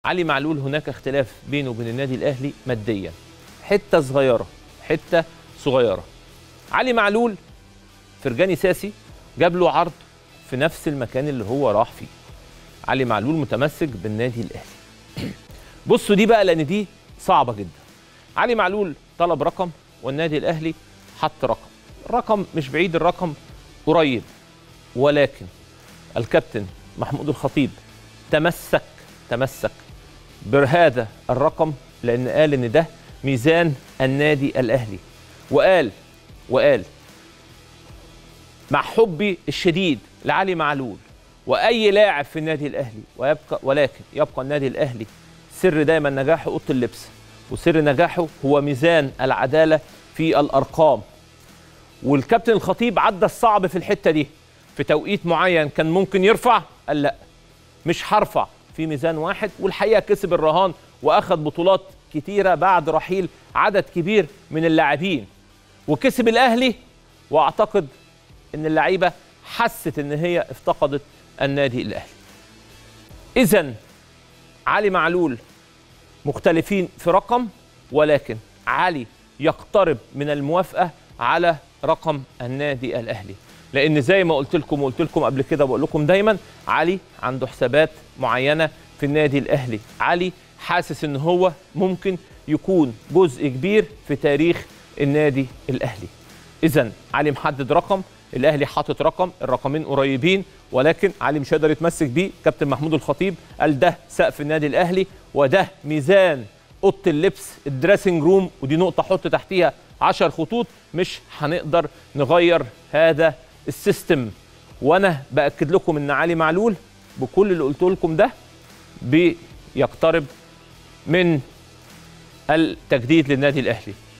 علي معلول هناك اختلاف بينه وبين النادي الاهلي ماديا حته صغيره حته صغيره علي معلول فرجاني ساسي جاب له عرض في نفس المكان اللي هو راح فيه علي معلول متمسك بالنادي الاهلي بصوا دي بقى لان دي صعبه جدا علي معلول طلب رقم والنادي الاهلي حط رقم الرقم مش بعيد الرقم قريب ولكن الكابتن محمود الخطيب تمسك تمسك بهذا الرقم لان قال ان ده ميزان النادي الاهلي وقال وقال مع حبي الشديد لعلي معلول واي لاعب في النادي الاهلي ويبقى ولكن يبقى النادي الاهلي سر دايما نجاحه اوضه اللبس وسر نجاحه هو ميزان العداله في الارقام والكابتن الخطيب عدى الصعب في الحته دي في توقيت معين كان ممكن يرفع قال لا مش هرفع في ميزان واحد والحقيقه كسب الرهان واخذ بطولات كتيره بعد رحيل عدد كبير من اللاعبين وكسب الاهلي واعتقد ان اللعيبه حست ان هي افتقدت النادي الاهلي اذا علي معلول مختلفين في رقم ولكن علي يقترب من الموافقه على رقم النادي الاهلي لان زي ما قلت لكم وقلت لكم قبل كده بقول لكم دايما علي عنده حسابات معينه في النادي الاهلي علي حاسس ان هو ممكن يكون جزء كبير في تاريخ النادي الاهلي اذا علي محدد رقم الاهلي حاطط رقم الرقمين قريبين ولكن علي مش هيقدر يتمسك بيه كابتن محمود الخطيب قال ده سقف النادي الاهلي وده ميزان اوضه اللبس الدريسنج روم ودي نقطه حط تحتيها 10 خطوط مش هنقدر نغير هذا السيستم وانا باكد لكم ان علي معلول بكل اللي قلت لكم ده بيقترب من التجديد للنادي الاهلي